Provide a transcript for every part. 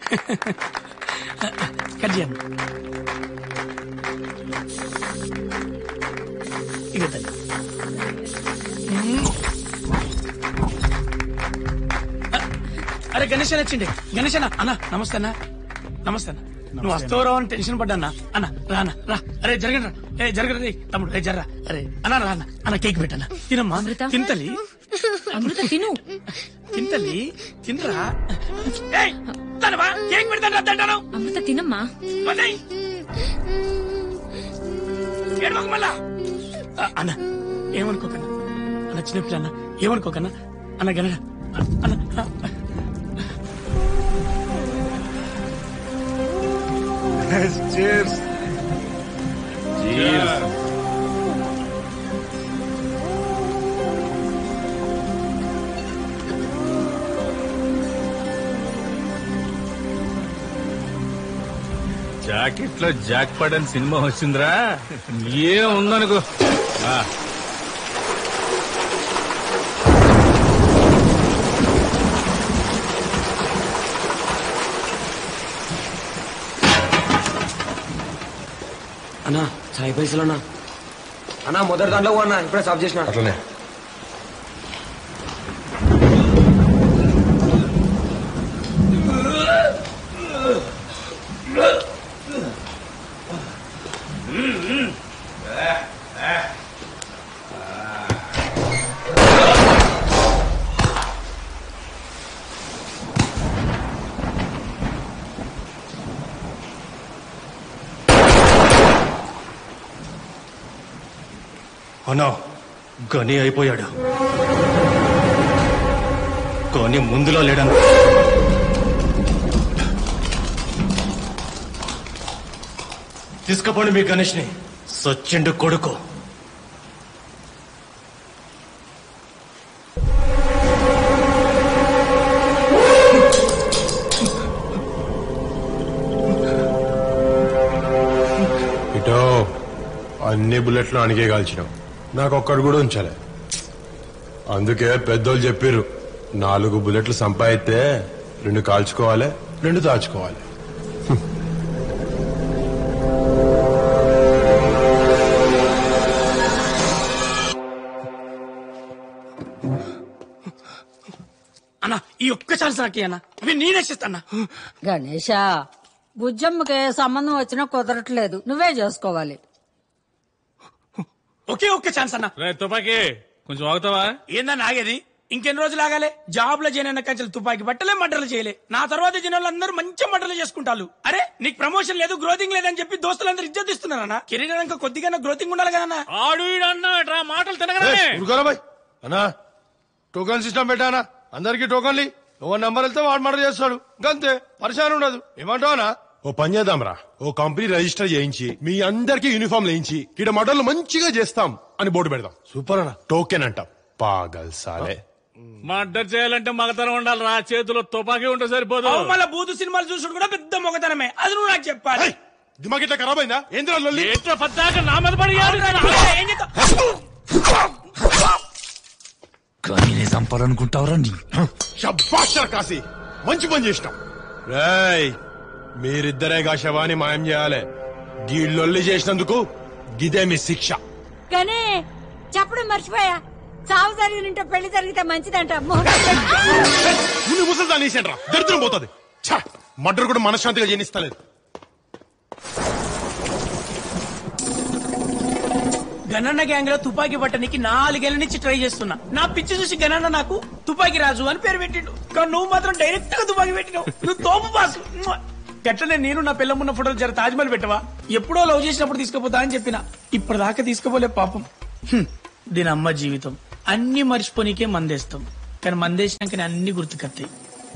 Cut చేయండి ఇక తల్లి అరే గణేష్ అని వచ్చిండే గణేష్ అన్న అన్న నమస్తే అన్న నమస్తే అన్న నువ్వు వస్తావు అని టెన్షన్ పడ్డా అన్న రా అన్న రా అరే జరగండి రా ఏ జరగదు రే తమ్ముడు ఏ జర్రా అరే అన్న రా అన్న అన్న కేక్ పెట్టన్న తినమ్మా అమృత. తింతలి అమృత తిను తింతలి తినరా ఏయ్ తనవా కేక్ పెడతాను తింటాను అమృత తినమ్మా వదిలేయ్. ఏడవకు మళ్ళా ఆ, అన్న ఏమనుకోకన్నా అన్న చిన్నపిల్ల అన్న ఏమనుకోకన్నా అన్న గన అన్న ఆ, Cheers. Cheers. జాకెట్ లో జాక్ పడని సినిమా వచ్చిందిరా ఏం ఉందనుకో ఆ, అన్నా చాయ్ పైసలు అన్నా అన్నా మొదటి దాంట్లో పో అన్నా ఇప్పుడే సాఫ్ చేసిన అట్లనే అన్నా గని అయిపోయాడు కానీ ముందులో లేడను తీసుకుపోండి మీ గణేష్ని సచ్చిండు కొడుకు ఇటో అన్ని బుల్లెట్లు అణిగే కాల్చినాం నాకు ఒక్కడు కూడా ఉంచలే అందుకే పెద్దోళ్ళు చెప్పిర్రు నాలుగు బుల్లెట్లు సంపాదిస్తే రెండు కాల్చుకోవాలి రెండు దాచుకోవాలి అన్న ఈ ఒక్క ఛాన్స్ నాకే అన్న ఇవి నేనే చేస్తాను గణేష బుజ్జమ్మకి ఏ సంబంధం వచ్చినా కుదరట్లేదు నువ్వే చేసుకోవాలి ఒకే ఒక్క ఛాన్స్ అన్న రే తుపాకీ కొంచెం ఆగుతావా ఏందన్న ఆగేది ఇంకెన్ని రోజులు ఆగాలి జాబ్ లో చేయనన్న కంచెలు తుపాకి బట్టలే మడ్డలు చేయలే నా తర్వాత జనాలు అందరూ మంచి మడ్డలు చేసుకుంటారు అరే నీకు ప్రమోషన్ లేదు గ్రోతింగ్ లేదని చెప్పి దోస్తులందరూ ఇజ్జత్ ఇస్తున్నారన్న కెరీర్ ఇంకా కొద్దిగా గ్రోతింగ్ ఉండాలి కదన్నా ఆడు ఈడు అన్నా మాటలు తినగలనే ఊరుకోరా బాయ్ అన్నా టోకన్ సిస్టమ్ పెట్టానా అందరికి టోకన్లు ఎవరి నంబర్ వెళ్తే వాడు మర్డర్ చేస్తాడు గంతే పరిశాన్ ఉండదు ఏమంటావనా ఓ పని చేద్దాం రా ఓ కంపెనీ రిజిస్టర్ చేయించి మీ అందరికి యూనిఫామ్ వేయించి ఇక్కడ మోడల్ మంచిగా చేస్తాం అని బోర్డు పెడదాం సూపర్ అన్న టోకెన్ అంటాం పాగల్ సాలే మర్డర్ చేయాలంటే మగతనం ఉండాలి రా చేతిలో తుపాకీ ఉంటే సరిపోదు అవు మళ్ళా బూతు సినిమాలు చూసుడు కూడా పెద్ద మొగతనమే అది నువ్వు నాకు చెప్పాలి ఏయ్, దిమాగ్ ఇట్లా ఖరాబ్ అయిందా ఏంద్రా లొల్లి ఏంట్రా పద్దాక నా మీద పడి అవునురా, అవునురా, ఏం చేద్దాం? కానీ నేను చంపాలనుకుంటావురా నీ షబ్బాష్ రా కాసి మంచి పని చేసినాం రేయ్ మీరిద్దరే గా శవాన్ని మాయం చేయాలి గీళ్ళొల్లి చేసినందుకు గిదే మీ శిక్ష కానీ చెప్పడం మర్చిపోయా చావు జరిగినంటే పెళ్లి జరిగితే మంచిదంట ముందు ముసలి దాన్ని వేసేయండి రా దరిద్రం పోతుంది మర్డర్ కూడా మనశ్శాంతిగా జనిస్తలేదు గణన్న గ్యాంగ్ లో తుపాకీ పట్టనికి నాలుగేళ్ల నుంచి ట్రై చేస్తున్నా నా పిచ్చి చూసి గణన్న నాకు తుపాకీ రాజు అని పేరు పెట్టిండు కానీ నువ్వు మాత్రం డైరెక్ట్ గా తుపాకీ పెట్టినావు నువ్వు తోపు బాసు గట్లనే నేను నా పిల్లమున్న ఫోటోలు జర తాజ్మహల్ పెట్టవా ఎప్పుడో లవ్ చేసినప్పుడు తీసుకుపోతా అని చెప్పిన ఇప్పటిదాకా తీసుకుపోలే పాపం హ్మ్. దీని అమ్మ జీవితం అన్ని మర్చిపోనికే మందేస్తాం కానీ మందేసినాకనే అన్ని గుర్తుకొస్తాయి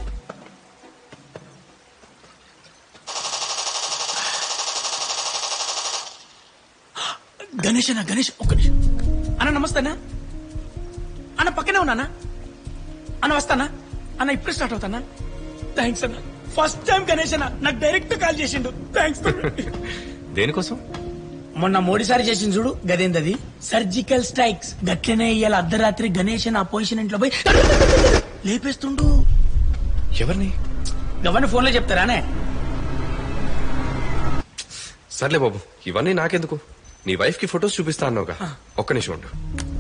గణేష్ అన్న గణేష్ ఒక్క నిమిషం అన్న నమస్తే అన్న అన్న పక్కనే ఉన్నానా అన్న వస్తానా అన్న ఇప్పుడే స్టార్ట్ అవుతానా థ్యాంక్స్ అన్న ఫస్ట్ టైం గణేష్ అన్న నాకు డైరెక్ట్ కాల్ చేసిండు థ్యాంక్స్ దేనికోసం మొన్న మోడీసారి చేసింది చూడు గదేందది సర్జికల్ స్ట్రైక్స్ గట్లనే ఇవాళ అర్ధరాత్రి గణేష్ అన్న ఆ పొజిషన్ ఇంట్లో పోయి లేపేస్తుండు ఎవరిని గవర్నర్ ఫోన్ లో చెప్తారానే సర్లే బాబు ఇవన్నీ నాకెందుకు నీ వైఫ్ కి ఫొటోస్ చూపిస్తా అన్నావుగా ఒక్క నిమిషం ఉండు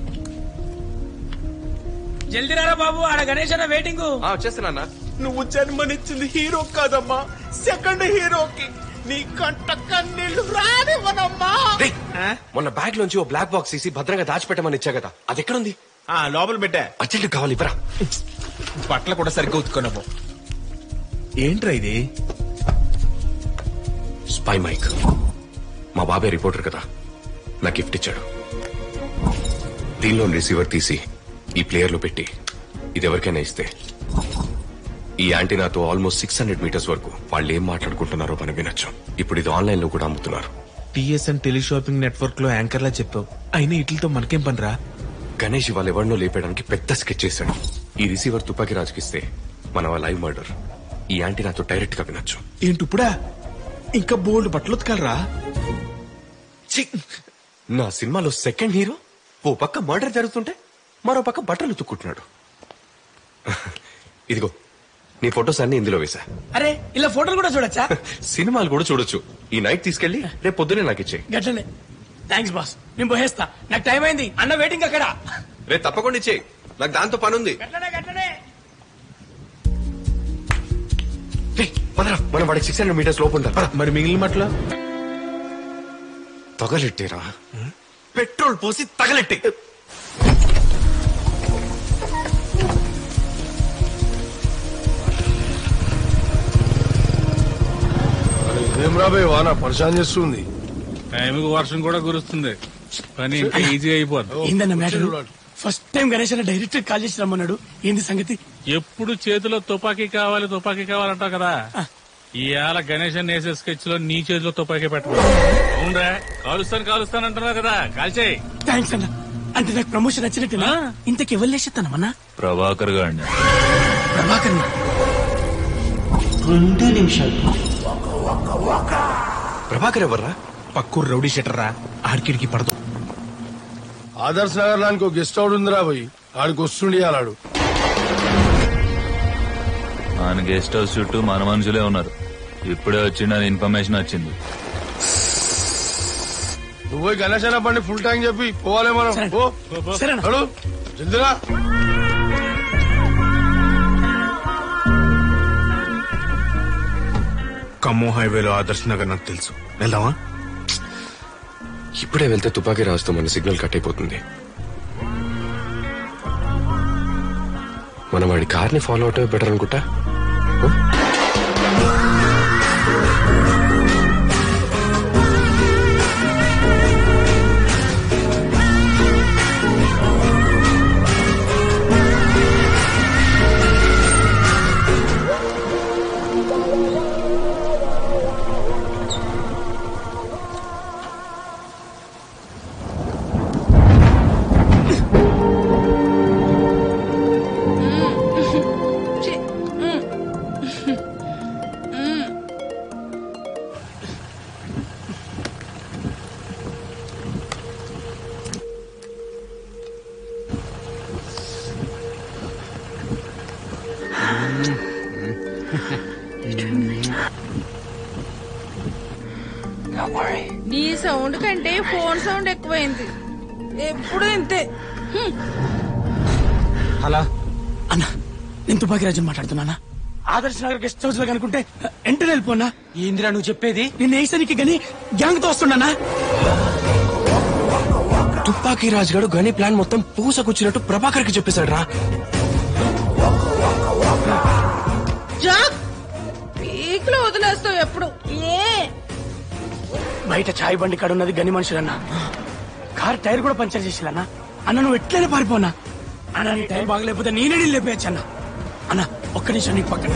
జల్దీ రారా బాబు ఆడ గణేష్ అన్న వెయిటింగ్ ఆ, వచ్చేస్తున్నా నువ్వు జన్మనిచ్చింది హీరో కాదమ్మా సెకండ్ హీరోకి నీ కంట కన్నీళ్లు రానివ్వనమ్మా రేయ్, మొన్న బ్యాగ్ లోంచి ఓ బ్లాక్ బాక్స్ తీసి భద్రంగా దాచిపెట్టమని ఇచ్చా కదా అది ఎక్కడుంది ఆ లోపల పెట్టా అర్జెంట్ కావాలి ఇవ్వరా బట్టలు కూడా సరిగ్గా ఉతుకున్నాము ఏంట్రా ఇది స్పై మైక్ మా బాబాయ్ రిపోర్టర్ కదా నా గిఫ్ట్ ఇచ్చాడు దీనిలో రిసీవర్ తీసి ఈ ప్లేయర్ లో పెట్టి ఇది ఎవరికైనా ఇస్తే ఈ యాంటీనాతో ఆల్మోస్ట్ సిక్స్ హండ్రెడ్ మీటర్స్ వరకు వాళ్ళు ఏం మాట్లాడుకుంటున్నారో మనం వినొచ్చు ఇప్పుడు ఇది ఆన్లైన్ లో కూడా అమ్ముతున్నారు టిఎస్ఎన్ టెలిషాపింగ్ నెట్వర్క్ లో యాంకర్ లా చెప్పావు అయినా ఇట్లతో మనకేం పనిరా గణేష్ ఇవాళ ఎవరినో లేపేయడానికి పెద్ద స్కెచ్ చేశాడు ఈ రిసీవర్ తుపాకీ రాజుకిస్తే మన లైవ్ మర్డర్ ఈ యాంటీనాతో డైరెక్ట్ గా వినొచ్చు ఏంటి ఇప్పుడా ఇంకా బోల్డ్ బట్టలు ఉతకాలరా ఛీ! నా సినిమాలో సెకండ్ హీరో ఓ పక్క మర్డర్ జరుగుతుంటే మరో పక్క బట్టలు ఉతుక్కుంటున్నాడు ఇదిగో నీ ఫొటోస్ అన్ని ఇందులో వేసా అరే ఇలా ఫోటోలు కూడా చూడొచ్చా సినిమాలు కూడా చూడొచ్చు ఈ నైట్ తీసుకెళ్లి రేపు పొద్దునే నాకు ఇచ్చే గట్లనే థ్యాంక్స్ బాస్ నేను పోయేస్తా నాకు టైం అయింది అన్న వెయిటింగ్ అక్కడ రేపు తప్పకుండా ఇచ్చే నాకు దాంతో పని ఉంది గట్లనే గట్లనే రేయ్, పదరా మనం వాడికి సిక్స్ హండ్రెడ్ మీటర్స్ లోపు ఉంటాం పద. మరి మిగిలిన బట్టలు తగలెట్టేరా పెట్రోల్ పోసి తగలెట్టే ఏం రాబోయే వాన పరిశాన్ చేస్తుంది టైంకి వర్షం కూడా కురుస్తుంది పని ఇంకా ఈజీ అయిపోద్ది ఏందన్న మ్యాటర్ ఫస్ట్ టైం గణేష్ అన్న డైరెక్ట్ కాల్ చేసి రమ్మన్నాడు ఏంది సంగతి ఎప్పుడు చేతిలో తుపాకీ కావాలి తుపాకీ కావాలంటావు కదా ఇవాళ గణేష్ వేసే స్కెచ్ లో నీ చేతిలో తుపాకీ పెట్టకూడదు అవునరా కాలుస్తాను కాలుస్తాను అంటున్నావు కదా కాల్చేయి థ్యాంక్స్ అన్న అంటే నాకు ప్రమోషన్ వచ్చినట్టునా ఇంతకి ఎవరు లేచెత్తానమ్మన్నా ప్రభాకర్ గారిని ప్రభాకర్ ప్రభాకర్ ఎవర్రా పక్కూరు రౌడీ షెటర్ రా ఆడికిడికి పడదు ఆదర్శ్ నగర్ లానికి ఒక గెస్ట్ హౌస్ ఉందిరా పోయి ఆడికి వస్తుండి అలాడు ఆయన గెస్ట్ హౌస్ చుట్టూ మన మనుషులే ఉన్నారు ఇప్పుడే వచ్చిందని ఇన్ఫర్మేషన్ వచ్చింది నువ్వు పోయి గణేష్ అన్న బండి ఫుల్ ట్యాంక్ చెప్పి పోవాలే మనం సరే. పో సరేనా నడు జల్దిరా ఖమ్మం హైవేలో ఆదర్శ్ నగర్ నాకు తెలుసు వెళ్దామా ఇప్పుడే వెళ్తే తుపాకీ రాజుతో మన సిగ్నల్ కట్ అయిపోతుంది మనం వాడి కార్ని ఫాలో అవటమే బెటర్ అనుకుంటా నీ సౌండ్ కంటే ఫోన్ సౌండ్ ఎక్కువైంది ఎప్పుడు ఇంతే అలా అన్న నేను తుపాకి రాజు మాట్లాడుతున్నానా ఆదర్శ్ నగర్ గెస్ట్ హౌస్ లో కనుకుంటే ఎంటర్ వెళ్ళిపోనా ఏందిరా నువ్వు చెప్పేది నిన్న వేసరికి గని గ్యాంగ్ తో వస్తున్నానా తుపాకీ రాజు గారు గని ప్లాన్ మొత్తం పూసకొచ్చినట్టు ప్రభాకర్ కి చెప్పేశాడు రా జాక్ పీక్ లో వదిలేస్తావు ఎప్పుడు ఏ బయట చాయ్ బండి కాడ ఉన్నది గని మనుషులన్నా కార్ టైర్ కూడా పంచర్ చేసిలన్నా అన్న నువ్వు ఎట్లనే పారిపోనా అన్న నీ టైర్ బాగలేకపోతే నేనే నీళ్ళు లేపేయచ్చు అన్న అన్న ఒక్క నిమిషం నీకు పక్కన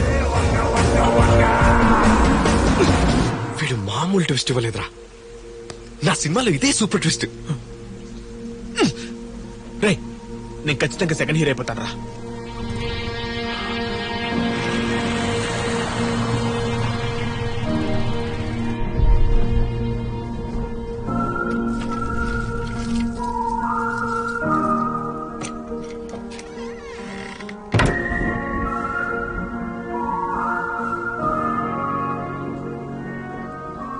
వీడు మామూలు ట్విస్ట్ ఇవ్వలేదురా నా సినిమాలో ఇదే సూపర్ ట్విస్ట్ రే నేను ఖచ్చితంగా సెకండ్ హీరో అయిపోతాను రా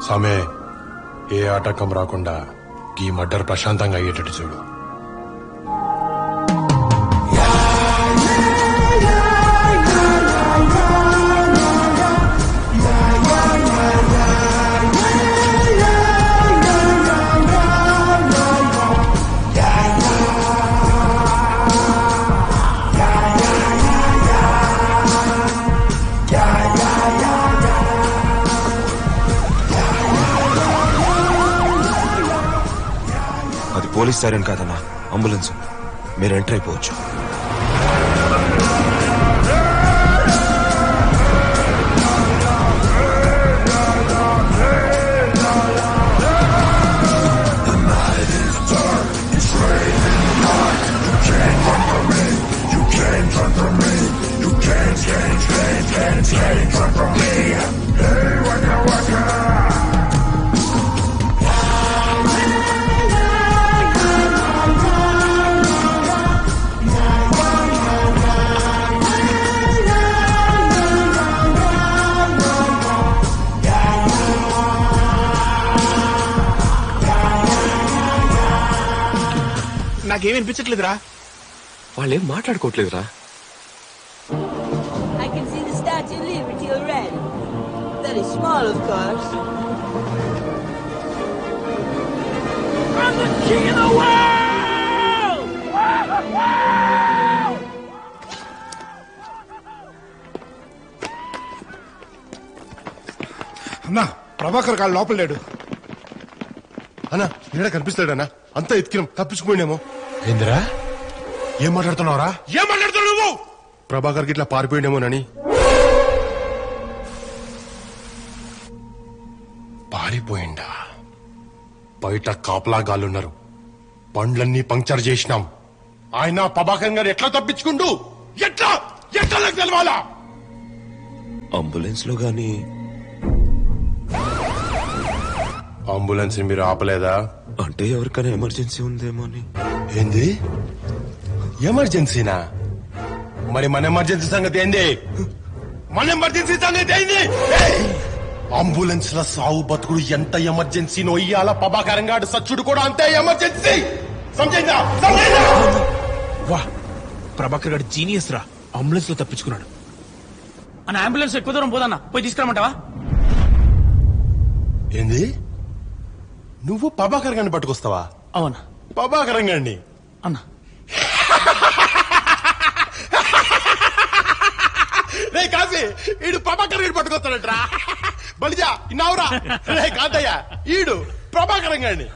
సమే ఏ ఆటంకం రాకుండా ఈ మర్డర్ ప్రశాంతంగా అయ్యేటట్టు చూడు అది పోలీస్ సైరన్ కాదన్నా అంబులెన్స్ మీరు ఎంటర్ అయిపోవచ్చు నాకేం వినిపించట్లేదురా వాళ్ళేం మాట్లాడుకోవట్లేదురా I can see the Statue of Liberty already. Very small, of course. I'm the king of the world! అన్నా ప్రభాకర్ కాళ్ళు లోపల లేడు అన్నా నీడ కనిపిస్తాడన్నా అంతా ఎత్తికినాం తప్పించుకుపోయినేమో ఏందిరా ఏం మాట్లాడుతున్నావురా ఏం మాట్లాడుతున్నావు నువ్వు ప్రభాకర్కి ఇట్లా పారిపోయినేమోనని పారిపోయిండా బయట కాపలా గాలున్నారు బండ్లన్నీ పంక్చర్ చేసినాం ఆయన ప్రభాకర్ గారు ఎట్లా తప్పించుకుంటూ ఎట్లా ఎట్లా నాకు తెలవాలా అంబులెన్స్ లో గానీ అంబులెన్స్ మీరు ఆపలేదా అంటే ఎవరికైనా ఎమర్జెన్సీ ఉందేమో అని ఏంది ఎమర్జెన్సీనా మరి మన ఎమర్జెన్సీ సంగతి ఏంది మన ఎమర్జెన్సీ సంగతి ఏంది అంబులెన్స్ ల సావు బతుకుడు ఎంత ఎమర్జెన్సీ నొయ్యాల ప్రభాకరంగా సచ్చుడు కూడా అంతే ఎమర్జెన్సీ సమజైందా సమజైందా వా ప్రభాకర్ గారు జీనియస్ రా అంబులెన్స్ లో తప్పించుకున్నాడు మన అంబులెన్స్ ఎక్కువ దూరం పోదన్నా పోయి తీసుకురమ్మంటావా ఏంది నువ్వు ప్రభాకర్ గారిని పట్టుకొస్తావా అవునా ప్రభాకరం గారిని అన్నా రే కాసి ఈడు ప్రభాకర్ గారిని పట్టుకొస్తాడట్రా బలిజా ఇన్నావురా రే కాదయ్యా ఈడు ప్రభాకరం గారిని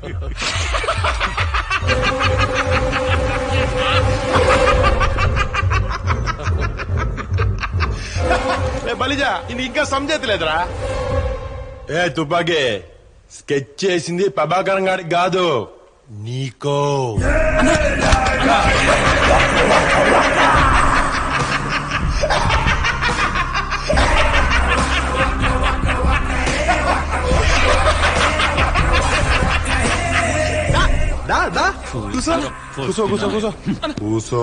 ఏ బలిజా ఇది ఇంకా సమజేతలేదురా ఏ తుపాకీ స్కెచ్ చేసింది ప్రభాకరం గారికి కాదు నీకో దా దా కూసో కూసో కూసో కూసో కూసో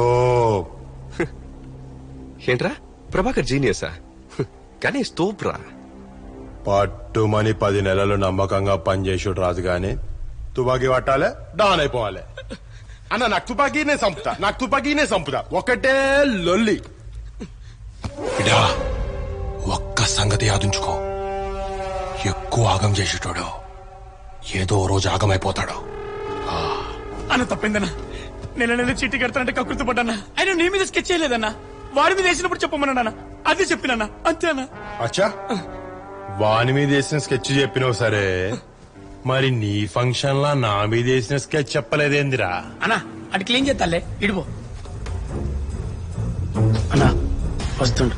ఏంట్రా ప్రభాకర్ జీనియసా కానీ స్తూప్రా పట్టుమని పది నెలలు నమ్మకంగా పనిచేసాడు రాజు గాని తుపాకీ పట్టాలే డాన్ అయిపోవాలి అన్న నాకు తుపాకీనే సంపుతా నాకు తుపాకీనే సంపుతా ఒకటే లొల్లి ఇడా ఒక్క సంగతి యాదుంచుకో ఎక్కువ ఆగం చేసేటోడు ఏదో ఓ రోజు ఆగమైపోతాడు అన్న తప్పిందన్నా నెల నెల చీటీ కడతానంటే కకృతి పడ్డానా ఆయన నీ మీద స్కెచ్ చేయలేదన్నా వాడి మీద వేసినప్పుడు చెప్పమన్నాడన్నా అది చెప్పినన్నా అంతేనా అచ్చా వాని మీద వేసిన స్కెచ్ చెప్పినావు సరే మరి నీ ఫంక్షన్ లా నా మీద వేసిన స్కెచ్ చెప్పలేదేందిరా అన్నా అటు క్లీన్ చేస్తాలే ఇడిపో అన్నా వస్తుండు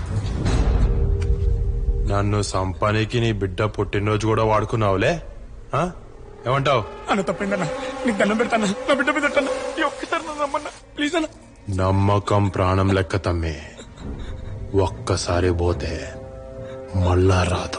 నన్ను సంపానికి నీ బిడ్డ పుట్టినరోజు కూడా వాడుకున్నావులే ఆ? ఏమంటావు అన్న తప్పిందన్నా నీకు దండం పెడతానా నా బిడ్డ మీద పెట్టన్నా ఈ ఒక్కసారి నన్ను నమ్మన్నా ప్లీజ్ అన్న నమ్మకం ప్రాణం లెక్క తమ్మి ఒక్కసారి పోతే మళ్ళా రాదు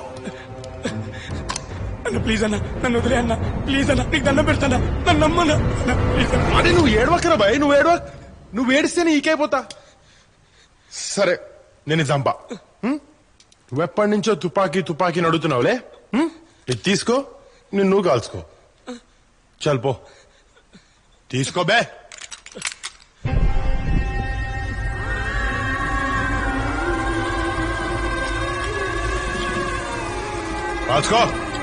అన్న ప్లీజ్ అన్న నన్ను వదిలే అన్న ప్లీజ్ అన్న నీకు దండం పెడతానా నన్ను నమ్మన్నా అన్న ప్లీజ్ అన్న అరే నువ్వు ఏడవకరా భయ్ నువ్వు ఏడవ నువ్వు ఏడిస్తే నీకైపోతా సరే నేను చంపా హ్మ్? నువ్వెప్పటి నుంచో తుపాకీ తుపాకీ నడుతున్నావులే హ్మ్? ఇది తీసుకో నిన్ను నువ్వు కాల్చుకో చల్ పో తీసుకో బే కాల్చుకో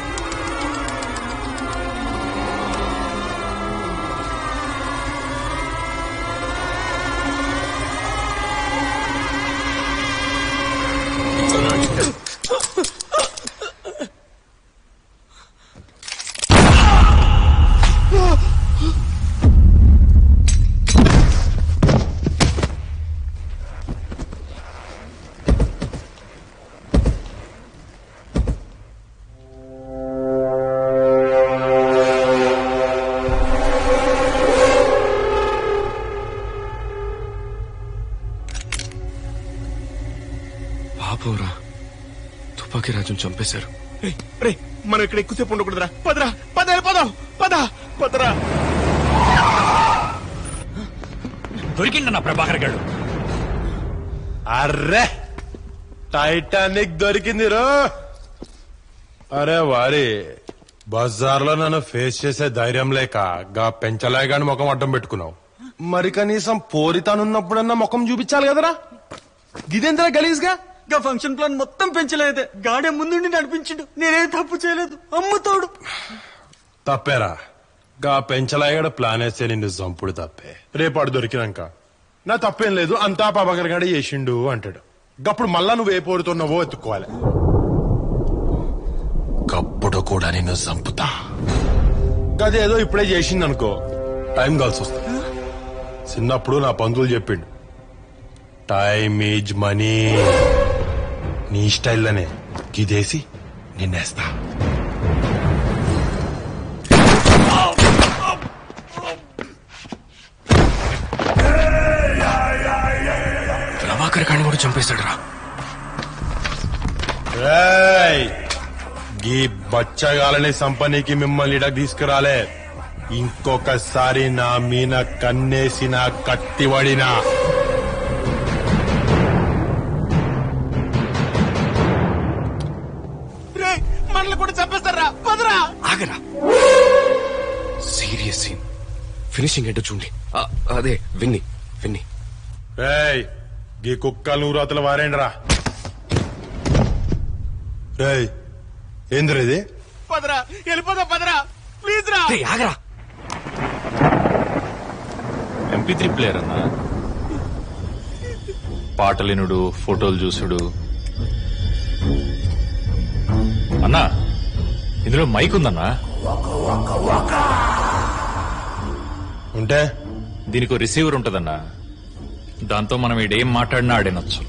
పాపంరా తుపాకీ రాజును చంపేశారు రేయ్, రేయ్, మనం ఇక్కడ ఎక్కువసేపు ఉండకూడదురా పదరా పద పదం పద పదరా దొరికిందన్న ప్రభాకర్ గారు అర్రే టైటానిక్ దొరికింది రో అరే వారి బజార్లో నన్ను ఫేస్ చేసే ధైర్యం లేక గా పెంచలే గాని ముఖం అడ్డం పెట్టుకున్నావు మరి కనీసం పోరితానున్నప్పుడన్నా ముఖం చూపించాలి కదరా గిదెంతరా గలీజ్గా గా ఫంక్షన్ ప్లాన్ మొత్తం పెంచలేదే గాడే ముందుండి నడిపించిండు నేనే తప్పు చేయలేదు అమ్ముతాడు తప్పేరా గా పెంచలాగడ ప్లాన్ వేస్తే నిన్ను చంపుడు తప్పే రేపాడు దొరికినాక నా తప్పేం లేదు అంతా పాపగర్ గడ చేసిండు అంటాడు గప్పుడు మళ్ళా నువ్వు ఏ పోరుతున్నావో ఎత్తుకోవాలి గప్పుడు కూడా నిన్ను చంపుతా గదేదో ఇప్పుడే చేసింది అనుకో టైం కలిసి వస్తుంది చిన్నప్పుడు నా పంతులు చెప్పిండు టైం ఈజ్ మనీ నీ స్టైల్లోనే గిదేసి నిన్నేస్తా ప్రభాకర్ గారిని కూడా చంపేశాడు రా ఏయ్! గీ బచ్చగాలని సంపనీకి మిమ్మల్ని ఇడకు తీసుకురాలే ఇంకొకసారి నా మీన కన్నేసిన కత్తివడినా రే మనల్ని కూడా చంపేస్తారా పదరా ఆగరా సీరియస్ సీన్ ఫినిషింగ్ ఏంటో చూడండి ఆ, అదే విన్ని విన్ని రేయ్ గీ కుక్కలు నూరాతల వారేండ్రా రేయ్ ఏంద్ర ఇది పదరా వెళ్ళిపోదాం పదరా ప్లీజ్ రా రేయ్, ఆగరా ఎంపీ త్రీ ప్లేయర్ అన్నా పాటలినుడు ఫోటోలు చూసుడు అన్నా ఇందులో మైక్ ఉందన్నా ఉంటే దీనికి రిసీవర్ ఉంటదన్నా దాంతో మనం ఈడేం మాట్లాడినా ఆడినొచ్చు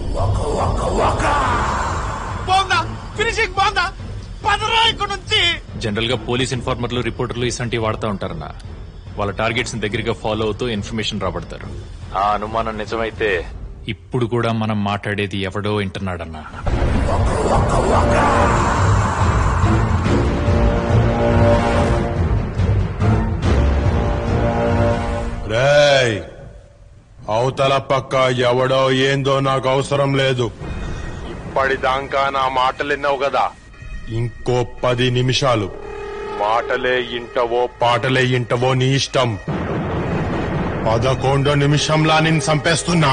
బాగుందా ఫినిషింగ్ బాగుందా పదరా ఇక్కడ నుంచి జనరల్ గా పోలీస్ ఇన్ఫార్మర్లు రిపోర్టర్లు ఇసంటివి వాడుతూ ఉంటారన్న వాళ్ళ టార్గెట్స్ ని దగ్గరగా ఫాలో అవుతూ ఇన్ఫర్మేషన్ రాబడతారు ఆ అనుమానం నిజమైతే ఇప్పుడు కూడా మనం మాట్లాడేది ఎవడో వింటున్నాడన్నా రేయ్ అవతల పక్క ఎవడో ఏందో నాకు అవసరం లేదు ఇప్పటిదాకా నా మాటలు విన్నావు కదా ఇంకో పది నిమిషాలు మాటలే ఇంటవో పాటలే ఇంటవో నీ ఇష్టం పదకొండో నిమిషంలా నేను చంపేస్తున్నా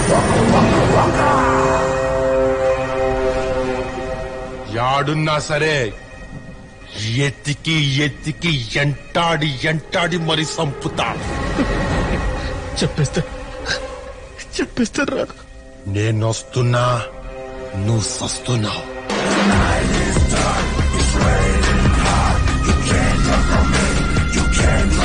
యాడున్నా సరే ఎత్తికి ఎత్తికి ఎంటాడి ఎంటాడి మరి సంపుతా చెప్పేస్తా చెప్పేస్తారా నేనొస్తున్నా నువ్వు సస్తున్నావు